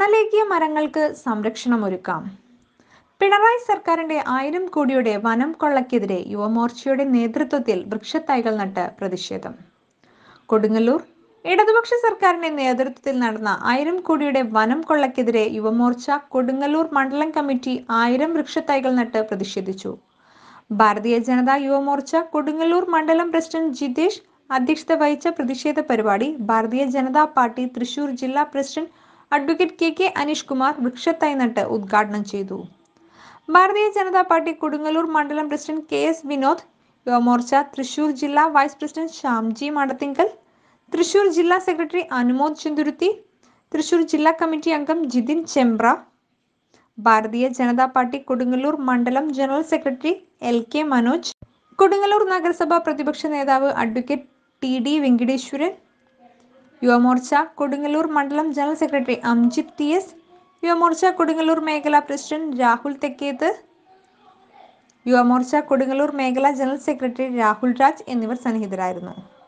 തണലേകിയ മരങ്ങൾക്ക് സംരക്ഷണമൊരുക്കാം പിണറായി സർക്കാരിന്റെ ആയിരം കോടിയുടെ വനം കൊള്ളയ്ക്കെതിരെ യുവമോർച്ചയുടെ നേതൃത്വത്തിൽ വൃക്ഷത്തൈകൾ നട്ട് പ്രതിഷേധം കൊടുങ്ങല്ലൂർ ഇടതുപക്ഷ സർക്കാരിന്റെ നേതൃത്വത്തിൽ നടന്ന ആയിരം കോടിയുടെ വനം കൊള്ളയ്ക്കെതിരെ യുവമോർച്ച കൊടുങ്ങല്ലൂർ മണ്ഡലം കമ്മിറ്റി ആയിരം വൃക്ഷത്തൈകൾ നട്ട് പ്രതിഷേധിച്ചു ഭാരതീയ ജനതാ യുവമോർച്ച കൊടുങ്ങല്ലൂർ മണ്ഡലം പ്രസിഡന്റ് ജിതേഷ് അധ്യക്ഷത വഹിച്ച പ്രതിഷേധ പരിപാടി ഭാരതീയ ജനതാ പാർട്ടി തൃശൂർ ജില്ലാ president advocate K K Aneesh Kumar വൃക്ഷത്തൈ നട്ട് ഉദ്ഘാടനം ചെയ്തു ഭാരതീയ ജനതാ പാർട്ടി കൊടുങ്ങല്ലൂർ മണ്ഡലം president K S Vinod Yuvamorcha Thrissur ജില്ലാ വൈസ് പ്രസിഡന്റ് ശ്യാംജി മടത്തിങ്കൽ തൃശൂർ ജില്ലാ സെക്രട്ടറി അനുമോദ് ചെന്തുരുത്തി തൃശൂർ ജില്ലാ കമ്മിറ്റി അംഗം ജിതിൻ ചെമ്പ്ര ഭാരതീയ ജനതാ പാർട്ടി കൊടുങ്ങല്ലൂർ മണ്ഡലം general secretary L K Manoj Kodungallur നഗരസഭ പ്രതിപക്ഷ നേതാവ് advocate T D Venkateswaran Yuvamorcha Kodungallur മണ്ഡലം general secretary Amjith T S Yuvamorcha Kodungallur മേഖലാ പ്രസിഡന്റ് രാഹുൽ തെക്കേത്ത് യുവമോർച്ച കൊടുങ്ങല്ലൂർ മേഖലാ ജനറൽ സെക്രട്ടറി രാഹുൽ രാജ് എന്നിവർ സന്നിഹിതരായിരുന്നു